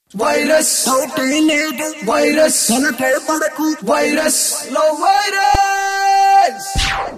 virus డౌటే లేదు virus తనకే పడకు వైరస్ లో వైరస్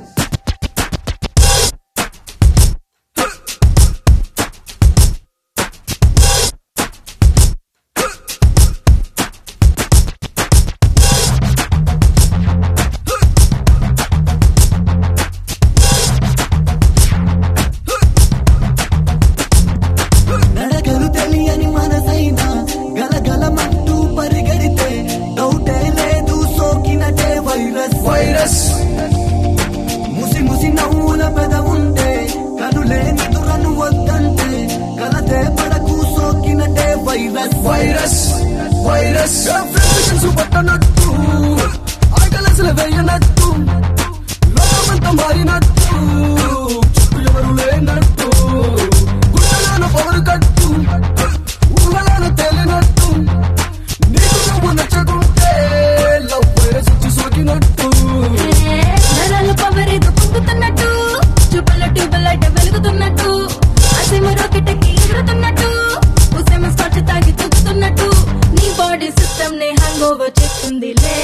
నడకలు తెలియని మనసైనా గలగలమంటూ పరిగెడితే డౌటే లేదు సోకినటే వైరస్ వైరస్ ముసి ముసి నవ్వుల పెద ఉంటే కనులే నిదురను వద్దంటే కలతే పడకు సోకినటే వైరస్ వైరస్ వైరస్ ఫ్రెండ్స్ పట్టనట్టు ఆకలసలు వేయనట్టు లోకమంతా మారినట్టు చుట్టూ ఎవరు లేనట్టు గుండెలను పవరు కట్టు ఊహలను తేలినట్టు నీకు నువ్వు నచ్చకుంటే లవ్ వైరస్ వచ్చి సోకినట్టు నరాలు పవరేదో పొంగుతున్నట్టు చూపుల ట్యూబులైట్ వెలుగుతున్నట్టు అసీమ రాకెట్ కి ఎగురుతున్నట్టు ఉసేమ స్కాచ్ తాగి తూగుతున్నట్టు నీ బాడీ సిస్టమ్ ని హ్యాంగ్ ఓవర్ చేస్తుందిలే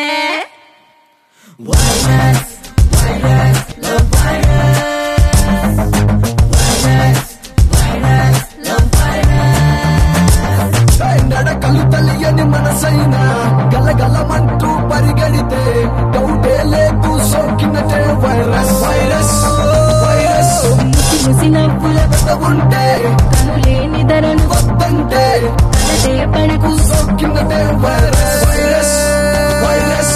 virus virus love virus virus virus love virus నడకలు తెలియని మనసైనా గలగలమంటూ పరిగెడితే డౌటే లేదు సోకినటే వైరస్ వైరస్ వైరస్ ముసి ముసి నవ్వుల ఉంటే కనులేని ధరను వద్దంటే కలదే పడకు సోకినటే వైరస్ వైరస్ వైరస్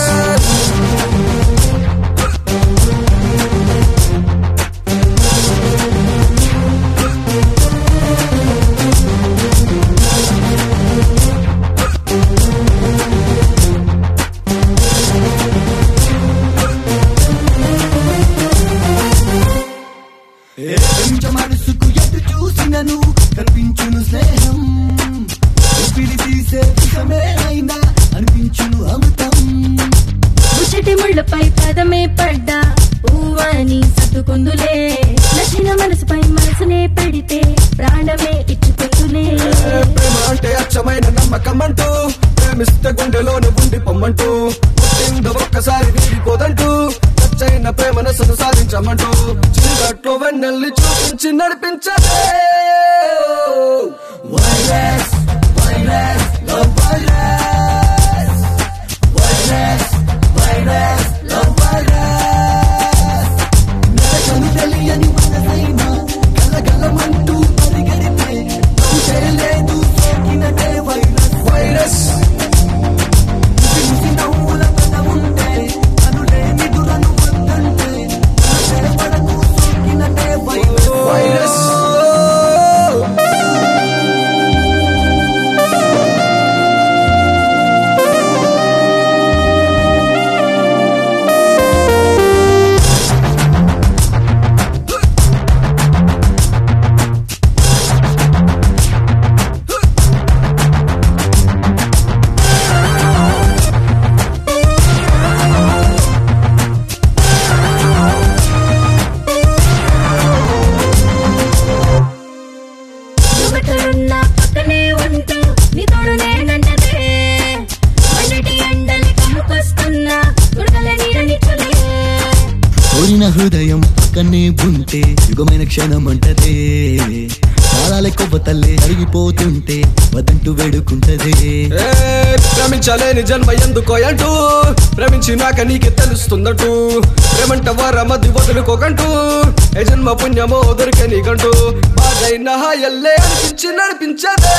ఏ పెంచ మనసుకు ఎటు చూసినను కనిపించును స్నేహం ఊపిరి తీసే విషమే అయినా అనిపించును అమృతం ముచ్చటి ముళ్ళపై పదమే పడ్డా ఊవని సర్దుకుందులే నచ్చిన మనసుపై మనసునే పెడితే ప్రాణమే ఇచ్చుకుందులే ప్రేమ అంటే అచ్చమైన నమ్మకం అంటూ ప్రేమిస్తే గుండెలోనే ఉండి పొమ్మంటూ పుట్టిందో ఒక్కసారి వీడిపోదంటూ నచ్చైన ప్రేమనసును సాధించమంటూ చీకట్లో వెన్నెల్లి చూపించి నడిపించదే virus virus love virus virus virus love virus నరకలు తెలియని మనసైనా గలగలమంటూ పరిగెడితే డౌటే లేదు సోకినటే వైరస్ వైరస్ చూసి నవ్వుల పెద ఉంటే కనులే నిదురను వద్దంటే కలతే పడకు సోకినటే వైరస్ వైరస్ యువతలున్న పక్కనే ఉంటూ నీ తోడు నేనంటదే మొదటి ఎండలు కమ్ముకొస్తున్నా గుడగల నీడనిచ్చులే కోరిన హృదయం కన్నే ఉంటే యుగమైన క్షణం అంటదే కాలాల కొవ్వతల్లే అరిగిపోతుంటే వదంటూ వేడుకుంటదే ఏ, ప్రేమించలేని జన్మ ఎందుకో అంటూ ప్రేమించినాక నీకే తెలుస్తుందంటూ ప్రేమంట వరమది వదులుకోకంటూ ఏ జన్మ పుణ్యమో దొరికే నీకంటూ బాధైన హాయల్లే అనిపించి నడిపించదే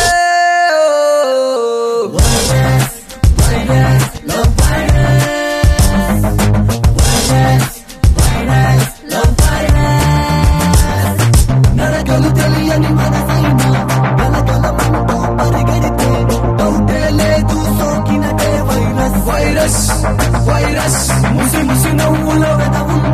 నరకలు తెలియని మనసైనా గలగలమంటూ పరిగెడితే డౌటే లేదు సోకినటే వైరస్ వైరస్ వైరస్ ముసి ముసి నవ్వుల వెద ఉంటే